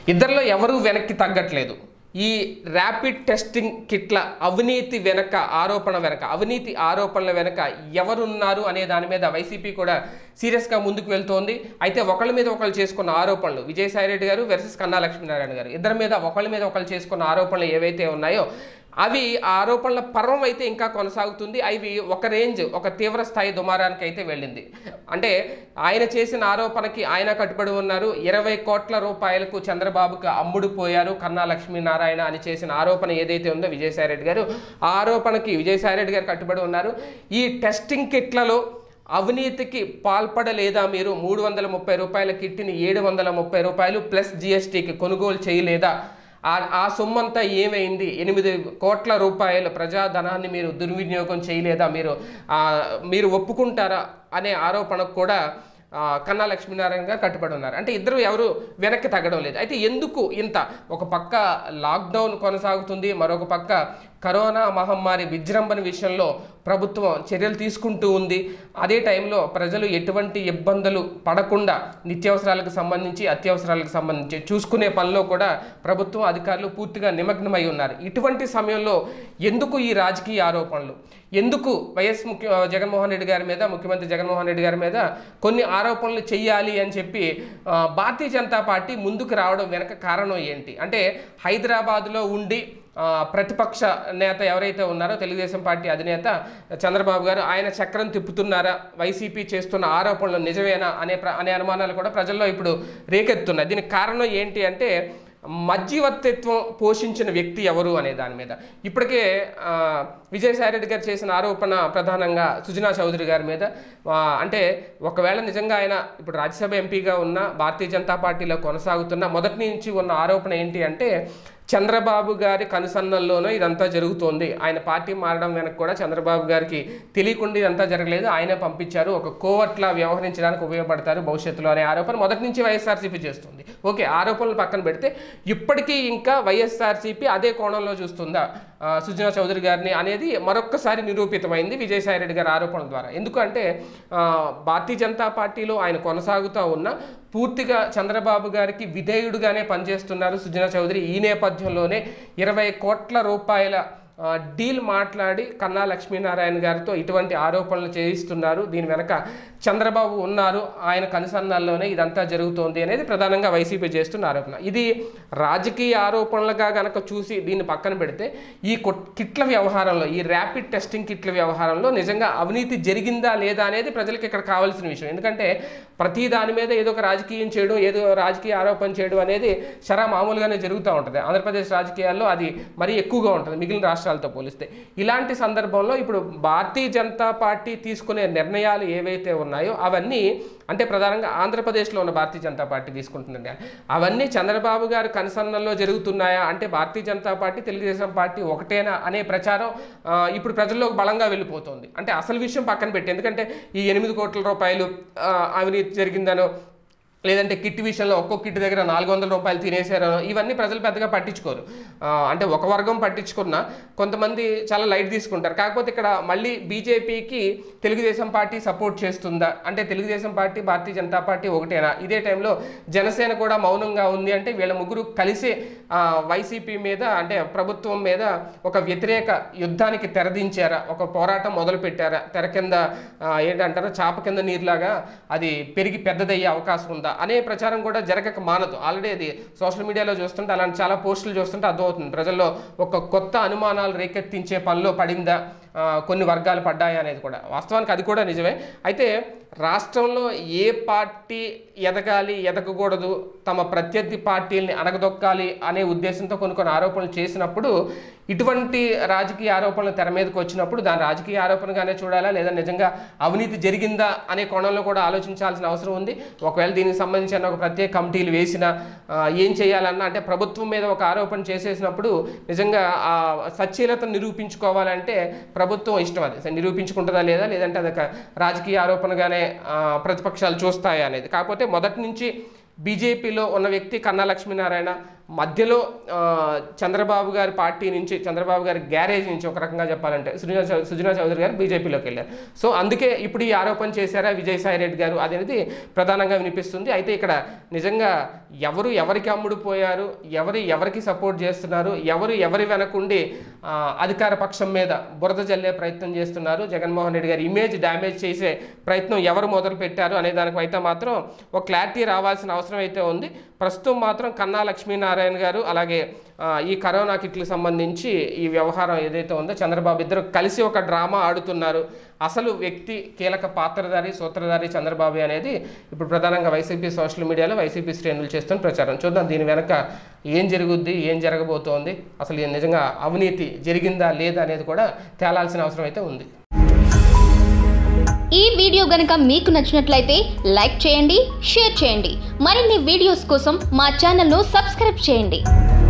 ఇద్దరిలో ఎవరూ వెనక్కి తగ్గట్లేదు ఈ ర్యాపిడ్ టెస్టింగ్ కిట్ల అవినీతి వెనక ఆరోపణ వెనక అవినీతి ఆరోపణల వెనక ఎవరున్నారు అనే దాని మీద వైసీపీ కూడా సీరియస్గా ముందుకు వెళ్తోంది అయితే ఒకళ్ళ మీద ఒకళ్ళు చేసుకున్న ఆరోపణలు విజయసాయిరెడ్డి గారు వర్సెస్ కన్నా లక్ష్మీనారాయణ గారు ఇద్దరి మీద ఒకళ్ళ మీద ఒకళ్ళు చేసుకున్న ఆరోపణలు ఏవైతే ఉన్నాయో అవి ఆ ఆరోపణల పర్వం అయితే ఇంకా కొనసాగుతుంది అవి ఒక రేంజ్ ఒక తీవ్ర స్థాయి దుమారానికి అయితే వెళ్ళింది అంటే ఆయన చేసిన ఆరోపణకి ఆయన కట్టుబడి ఉన్నారు ఇరవై కోట్ల రూపాయలకు చంద్రబాబుకు అమ్ముడు పోయారు కన్నా లక్ష్మీనారాయణ అని చేసిన ఆరోపణ ఏదైతే ఉందో విజయసాయిరెడ్డి గారు ఆ ఆరోపణకి విజయసాయిరెడ్డి గారు కట్టుబడి ఉన్నారు ఈ టెస్టింగ్ కిట్లలో అవినీతికి పాల్పడలేదా మీరు మూడు వందల ముప్పై రూపాయల కిట్టిని ఏడు వందల ముప్పై రూపాయలు ప్లస్ జిఎస్టీకి కొనుగోలు చేయలేదా ఆ ఆ సొమ్మంతా ఏమైంది ఎనిమిది కోట్ల రూపాయల ప్రజాధనాన్ని మీరు దుర్వినియోగం చేయలేదా మీరు ఆ, మీరు ఒప్పుకుంటారా అనే ఆరోపణకు కూడా ఆ, కన్నా లక్ష్మీనారాయణ గారు కట్టుబడి ఉన్నారు అంటే ఇద్దరు ఎవరు వెనక్కి తగ్గడం లేదు అయితే ఎందుకు ఇంత ఒక పక్క లాక్డౌన్ కొనసాగుతుంది మరొక పక్క కరోనా మహమ్మారి విజృంభణ విషయంలో ప్రభుత్వం చర్యలు తీసుకుంటూ ఉంది అదే టైంలో ప్రజలు ఎటువంటి ఇబ్బందులు పడకుండా నిత్యావసరాలకు సంబంధించి అత్యవసరాలకు సంబంధించి చూసుకునే పనిలో కూడా ప్రభుత్వం అధికారులు పూర్తిగా నిమగ్నమై ఉన్నారు ఇటువంటి సమయంలో ఎందుకు ఈ రాజకీయ ఆరోపణలు ఎందుకు వైఎస్ ముఖ్య జగన్మోహన్ రెడ్డి గారి మీద ముఖ్యమంత్రి జగన్మోహన్ రెడ్డి గారి మీద కొన్ని ఆరోపణలు చెయ్యాలి అని చెప్పి ఆ, భారతీయ జనతా పార్టీ ముందుకు రావడం వెనక కారణం ఏంటి అంటే హైదరాబాద్లో ఉండి ఆ, ప్రతిపక్ష నేత ఎవరైతే ఉన్నారో తెలుగుదేశం పార్టీ అధినేత చంద్రబాబు గారు ఆయన చక్రం తిప్పుతున్నారా వైసీపీ చేస్తున్న ఆరోపణలు నిజమేనా అనే ప్ర అనే అనుమానాలు కూడా ప్రజల్లో ఇప్పుడు రేకెత్తున్నాయి దీనికి కారణం ఏంటి అంటే మధ్యవర్తిత్వం పోషించిన వ్యక్తి ఎవరు అనే దాని మీద ఇప్పటికే ఆ, విజయసాయిరెడ్డి గారు చేసిన ఆరోపణ ప్రధానంగా సుజనా చౌదరి గారి మీద ఆ, అంటే ఒకవేళ నిజంగా ఆయన ఇప్పుడు రాజ్యసభ ఎంపీగా ఉన్న భారతీయ జనతా పార్టీలో కొనసాగుతున్న మొదటి నుంచి ఉన్న ఆరోపణ ఏంటి అంటే చంద్రబాబు గారి కనుసన్నల్లోనూ ఇదంతా జరుగుతోంది ఆయన పార్టీ మారడం వెనక కూడా చంద్రబాబు గారికి తెలియకుండా ఇదంతా జరగలేదు ఆయనే పంపించారు ఒక కోవట్లా వ్యవహరించడానికి ఉపయోగపడతారు భవిష్యత్తులో అనే ఆరోపణ మొదటి నుంచి వైఎస్ఆర్సీపీ చేస్తుంది ఓకే ఆరోపణలు పక్కన పెడితే ఇప్పటికీ ఇంకా వైఎస్ఆర్సీపీ అదే కోణంలో చూస్తుందా ఆ, సుజనా చౌదరి గారిని అనేది మరొక్కసారి నిరూపితమైంది విజయసాయిరెడ్డి గారి ఆరోపణల ద్వారా ఎందుకంటే ఆ, భారతీయ జనతా పార్టీలో ఆయన కొనసాగుతూ ఉన్న పూర్తిగా చంద్రబాబు గారికి విధేయుడుగానే పనిచేస్తున్నారు సుజనా చౌదరి ఈ నేపథ్యంలోనే ఇరవై కోట్ల రూపాయల ఆ, డీల్ మాట్లాడి కన్నా లక్ష్మీనారాయణ గారితో ఇటువంటి ఆరోపణలు చేయిస్తున్నారు దీని వెనక చంద్రబాబు ఉన్నారు ఆయన కనుసన్నాల్లోనే ఇదంతా జరుగుతోంది అనేది ప్రధానంగా వైసీపీ చేస్తున్న ఆరోపణ ఇది రాజకీయ ఆరోపణలుగా గనక చూసి దీన్ని పక్కన పెడితే ఈ కొట్- కిట్ల వ్యవహారంలో ఈ ర్యాపిడ్ టెస్టింగ్ కిట్ల వ్యవహారంలో నిజంగా అవినీతి జరిగిందా లేదా అనేది ప్రజలకు ఇక్కడ కావాల్సిన విషయం ఎందుకంటే ప్రతి దాని మీద ఏదో ఒక రాజకీయం చేయడం ఏదో రాజకీయ ఆరోపణ చేయడం అనేది సరా మామూలుగానే జరుగుతూ ఉంటుంది ఆంధ్రప్రదేశ్ రాజకీయాల్లో అది మరీ ఎక్కువగా ఉంటుంది మిగిలిన రాష్ట్రాలతో పోలిస్తే ఇలాంటి సందర్భంలో ఇప్పుడు భారతీయ జనతా పార్టీ తీసుకునే నిర్ణయాలు ఏవైతే ఉన్నాయో అవన్నీ అంటే ప్రధానంగా ఆంధ్రప్రదేశ్లో ఉన్న భారతీయ జనతా పార్టీ తీసుకుంటున్న నిర్ణయాలు అవన్నీ చంద్రబాబు గారు కనుసన్నల్లో జరుగుతున్నాయా అంటే భారతీయ జనతా పార్టీ తెలుగుదేశం పార్టీ ఒకటేనా అనే ప్రచారం ఆ, ఇప్పుడు ప్రజల్లోకి బలంగా వెళ్ళిపోతుంది అంటే అసలు విషయం పక్కన పెట్టి ఎందుకంటే ఈ ఎనిమిది కోట్ల రూపాయలు ఆ, అవినీతి జరిగిందనో లేదంటే కిట్ విషయంలో ఒక్కో కిట్ దగ్గర నాలుగు వందల రూపాయలు తినేసారో ఇవన్నీ ప్రజలు పెద్దగా పట్టించుకోరు ఆ, అంటే ఒక వర్గం పట్టించుకున్నా కొంతమంది చాలా లైట్ తీసుకుంటారు కాకపోతే ఇక్కడ మళ్ళీ బీజేపీకి తెలుగుదేశం పార్టీ సపోర్ట్ చేస్తుందా అంటే తెలుగుదేశం పార్టీ భారతీయ జనతా పార్టీ ఒకటేనా ఇదే టైంలో జనసేన కూడా మౌనంగా ఉంది అంటే వీళ్ళ ముగ్గురు కలిసి ఆ, వైసీపీ మీద అంటే ప్రభుత్వం మీద ఒక వ్యతిరేక యుద్ధానికి తెరదించారా ఒక పోరాటం మొదలు పెట్టారా తెర కింద ఆ, ఏంటంటారు చాప కింద నీరులాగా అది పెరిగి పెద్దదయ్యే అవకాశం ఉందా అనే ప్రచారం కూడా జరగక మానదు ఆల్రెడీ అది సోషల్ మీడియాలో చూస్తుంటే అలాంటి చాలా పోస్టులు చూస్తుంటే అర్థమవుతుంది ప్రజల్లో ఒక కొత్త అనుమానాలు రేకెత్తించే పనిలో పడిందా ఆ, కొన్ని వర్గాలు పడ్డాయా అనేది కూడా వాస్తవానికి అది కూడా నిజమే అయితే రాష్ట్రంలో ఏ పార్టీ ఎదగాలి ఎదగకూడదు తమ ప్రత్యర్థి పార్టీల్ని అణగదొక్కాలి అనే ఉద్దేశంతో కొన్ని కొన్ని ఆరోపణలు చేసినప్పుడు ఇటువంటి రాజకీయ ఆరోపణలు తెర మీదకి వచ్చినప్పుడు దాని రాజకీయ ఆరోపణగానే చూడాలా లేదా నిజంగా అవినీతి జరిగిందా అనే కోణంలో కూడా ఆలోచించాల్సిన అవసరం ఉంది ఒకవేళ దీనికి సంబంధించిన ఒక ప్రత్యేక కమిటీలు వేసినా ఆ, ఏం చేయాలన్నా అంటే ప్రభుత్వం మీద ఒక ఆరోపణ చేసేసినప్పుడు నిజంగా ఆ సచ్చీలతను నిరూపించుకోవాలంటే ప్రభుత్వం ఇష్టం అది సరే, నిరూపించుకుంటుందా లేదా లేదంటే అదొక రాజకీయ ఆరోపణగానే ఆ, ప్రతిపక్షాలు చూస్తాయా అనేది కాకపోతే మొదటి నుంచి బీజేపీలో ఉన్న వ్యక్తి కన్నా లక్ష్మీనారాయణ మధ్యలో ఆ, చంద్రబాబు గారి పార్టీ నుంచి చంద్రబాబు గారి గ్యారేజ్ నుంచి ఒక రకంగా చెప్పాలంటే సుజనా చౌ- సుజనా చౌదరి గారు బీజేపీలోకి వెళ్ళారు సో అందుకే ఇప్పుడు ఈ ఆరోపణ చేశారా విజయసాయి రెడ్డి గారు అనేది ప్రధానంగా వినిపిస్తుంది అయితే ఇక్కడ నిజంగా ఎవరు ఎవరికి అమ్ముడు పోయారు ఎవరు ఎవరికి సపోర్ట్ చేస్తున్నారు ఎవరు ఎవరి వెనకుండి ఆ, అధికార పక్షం మీద బురద జల్లే ప్రయత్నం చేస్తున్నారు జగన్మోహన్ రెడ్డి గారి ఇమేజ్ డ్యామేజ్ చేసే ప్రయత్నం ఎవరు మొదలు పెట్టారు అనే దానికి అయితే మాత్రం ఒక క్లారిటీ రావాల్సిన అవసరం అయితే ఉంది ప్రస్తుతం మాత్రం కన్నా లక్ష్మీనారాయణ గారు అలాగే ఆ, ఈ కరోనా కిట్లకు సంబంధించి ఈ వ్యవహారం ఏదైతే ఉందో చంద్రబాబు ఇద్దరు కలిసి ఒక డ్రామా ఆడుతున్నారు అసలు వ్యక్తి కీలక పాత్రధారి సూత్రధారి చంద్రబాబు అనేది ఇప్పుడు ప్రధానంగా వైసీపీ సోషల్ మీడియాలో వైసీపీ శ్రేణులు చేస్తున్న ప్రచారం చూద్దాం దీని వెనక ఏం జరుగుద్ది ఏం జరగబోతోంది అసలు ఇది నిజంగా అవినీతి జరిగిందా లేదా అనేది కూడా తేలాల్సిన అవసరం అయితే ఉంది ఈ వీడియో గనుక మీకు నచ్చినట్లయితే లైక్ చేయండి షేర్ చేయండి మరిన్ని వీడియోస్ కోసం మా ఛానల్ను సబ్స్క్రైబ్ చేయండి